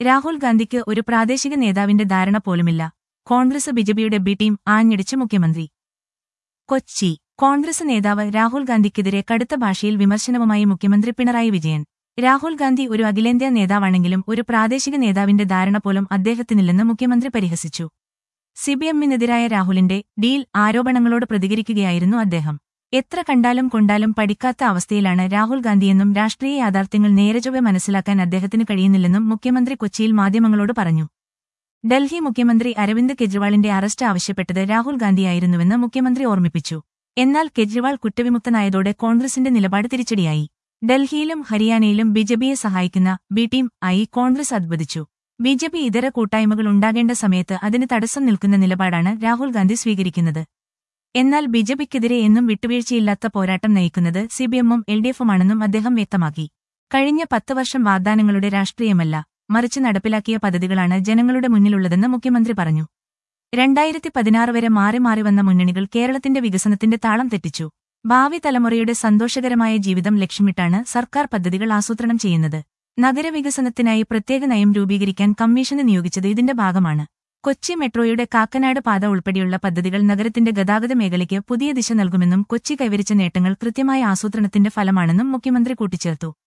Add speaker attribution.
Speaker 1: രാഹുൽ ഗാന്ധിക്ക് ഒരു പ്രാദേശിക നേതാവിന്റെ ധാരണ പോലുമില്ല കോൺഗ്രസ് ബിജെപിയുടെ ബി ടീം ആഞ്ഞടിച്ച് മുഖ്യമന്ത്രി കൊച്ചി കോൺഗ്രസ് നേതാവ് രാഹുൽ ഗാന്ധിക്കെതിരെ കടുത്ത ഭാഷയിൽ വിമർശനവുമായി മുഖ്യമന്ത്രി പിണറായി വിജയൻ രാഹുൽ ഗാന്ധി ഒരു അഖിലേന്ത്യാ നേതാവാണെങ്കിലും ഒരു പ്രാദേശിക നേതാവിന്റെ ധാരണ പോലും അദ്ദേഹത്തിനില്ലെന്ന് മുഖ്യമന്ത്രി പരിഹസിച്ചു സിബിഎമ്മിനെതിരായ രാഹുലിന്റെ ഡീൽ ആരോപണങ്ങളോട് പ്രതികരിക്കുകയായിരുന്നു അദ്ദേഹം എത്ര കണ്ടാലും കൊണ്ടാലും പഠിക്കാത്ത അവസ്ഥയിലാണ് രാഹുൽ ഗാന്ധിയെന്നും രാഷ്ട്രീയ യാഥാർത്ഥ്യങ്ങൾ നേരെചൊവ്വെ മനസ്സിലാക്കാൻ അദ്ദേഹത്തിന് കഴിയുന്നില്ലെന്നും മുഖ്യമന്ത്രി കൊച്ചിയിൽ മാധ്യമങ്ങളോട് പറഞ്ഞു ഡൽഹി മുഖ്യമന്ത്രി അരവിന്ദ് കെജ്രിവാളിന്റെ അറസ്റ്റ് ആവശ്യപ്പെട്ടത് രാഹുൽ ഗാന്ധിയായിരുന്നുവെന്ന് മുഖ്യമന്ത്രി ഓർമ്മിപ്പിച്ചു എന്നാൽ കെജ്രിവാൾ കുറ്റവിമുക്തനായതോടെ കോൺഗ്രസിന്റെ നിലപാട് തിരിച്ചടിയായി ഡൽഹിയിലും ഹരിയാനയിലും ബിജെപിയെ സഹായിക്കുന്ന ബി ടീം ആയി കോൺഗ്രസ് അദ്വദിച്ചു ബിജെപി ഇതര കൂട്ടായ്മകൾ ഉണ്ടാകേണ്ട സമയത്ത് അതിന് തടസ്സം നിൽക്കുന്ന നിലപാടാണ് രാഹുൽ ഗാന്ധി സ്വീകരിക്കുന്നത് എന്നാൽ ബിജെപിക്കെതിരെ എന്നും വിട്ടുവീഴ്ചയില്ലാത്ത പോരാട്ടം നയിക്കുന്നത് സിപിഎമ്മും എൽ ഡി എഫുമാണെന്നും അദ്ദേഹം വ്യക്തമാക്കി കഴിഞ്ഞ പത്ത് വർഷം വാഗ്ദാനങ്ങളുടെ രാഷ്ട്രീയമല്ല മറിച്ച് നടപ്പിലാക്കിയ പദ്ധതികളാണ് ജനങ്ങളുടെ മുന്നിലുള്ളതെന്ന് മുഖ്യമന്ത്രി പറഞ്ഞു രണ്ടായിരത്തി പതിനാറ് വരെ മാറി മാറി വന്ന മുന്നണികൾ കേരളത്തിന്റെ വികസനത്തിന്റെ താളം തെറ്റിച്ചു ഭാവി തലമുറയുടെ സന്തോഷകരമായ ജീവിതം ലക്ഷ്യമിട്ടാണ് സർക്കാർ പദ്ധതികൾ ആസൂത്രണം ചെയ്യുന്നത് നഗരവികസനത്തിനായി പ്രത്യേക നയം രൂപീകരിക്കാൻ കമ്മീഷന് നിയോഗിച്ചത് ഇതിന്റെ ഭാഗമാണ് കൊച്ചി മെട്രോയുടെ കാക്കനാട് പാത ഉൾപ്പെടെയുള്ള പദ്ധതികൾ നഗരത്തിന്റെ ഗതാഗത മേഖലയ്ക്ക് പുതിയ ദിശ നൽകുമെന്നും കൊച്ചി കൈവരിച്ച നേട്ടങ്ങൾ കൃത്യമായ ആസൂത്രണത്തിന്റെ ഫലമാണെന്നും മുഖ്യമന്ത്രി കൂട്ടിച്ചേർത്തു